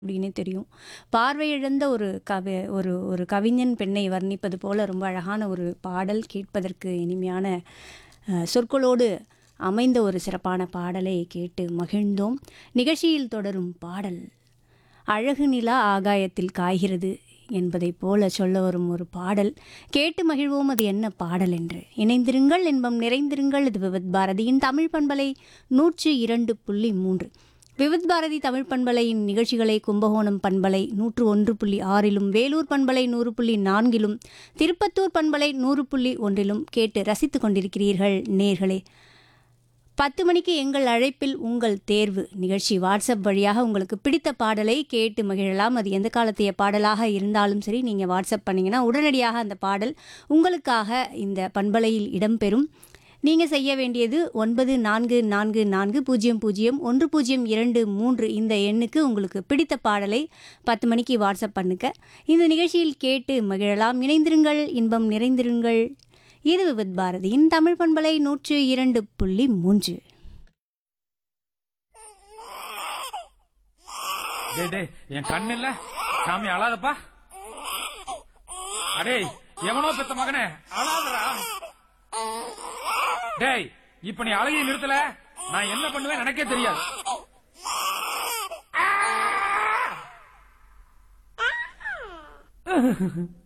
அப்படின்னு தெரியும். பார்வையிழந்த ஒரு கவி ஒரு ஒரு கவிஞன் பெண்ணை வர்ணிப்பது போல ரொம்ப அழகான ஒரு பாடல் கேட்பதற்கு இனிமையான அ, சொற்களோடு அமைந்த ஒரு சிறப்பான பாடலை கேட்டு மகிழ்ந்தோம். நிகழ்ச்சியில் தொடரும் பாடல் அழகு நிலா ஆகாயத்தில் காய்கிறது என்பதைப் போல சொல்ல வரும் ஒரு பாடல் கேட்டு மகிழ்வோம் அது என்ன பாடல் என்று இணைந்திருங்கள் இன்பம் நிறைந்திருங்கள் இது விவித் பாரதியின் தமிழ் பண்பலை நூற்று இரண்டு புள்ளி மூன்று விவித் பாரதி தமிழ் பண்பலையின் நிகழ்ச்சிகளை கும்பகோணம் பண்பலை நூற்று ஒன்று புள்ளி ஆறிலும் வேலூர் பண்பலை நூறு புள்ளி நான்கிலும் திருப்பத்தூர் பண்பலை நூறு புள்ளி ஒன்றிலும் கேட்டு ரசித்துக் கொண்டிருக்கிறீர்கள் நேர்களே பத்து மணிக்கு எங்கள் அழைப்பில் உங்கள் தேர்வு நிகழ்ச்சி வாட்ஸ்அப் வழியாக உங்களுக்கு பிடித்த பாடலை கேட்டு மகிழலாம் அது எந்த காலத்தைய பாடலாக இருந்தாலும் சரி நீங்கள் வாட்ஸ்அப் பண்ணிங்கன்னா உடனடியாக அந்த பாடல் உங்களுக்காக இந்த பண்பலையில் இடம்பெறும் நீங்கள் செய்ய வேண்டியது ஒன்பது நான்கு நான்கு நான்கு பூஜ்ஜியம் பூஜ்ஜியம் ஒன்று பூஜ்ஜியம் இரண்டு மூன்று இந்த எண்ணுக்கு உங்களுக்கு பிடித்த பாடலை பத்து மணிக்கு வாட்ஸ்அப் பண்ணுங்க இந்த நிகழ்ச்சியில் கேட்டு மகிழலாம் இணைந்திருங்கள் இன்பம் நிறைந்திருங்கள் இது விவித் பாரதியின் தமிழ் பண்பலை நூற்று இரண்டு புள்ளி மூன்று டேய் டேய் என் கண்ணு இல்ல சாமி அழாதப்பா அடே எவனோ பெத்த மகனே அழாதடா டேய் இப்ப நீ அழகிய நிறுத்தல நான் என்ன பண்ணுவேன் எனக்கே தெரியாது ஆ!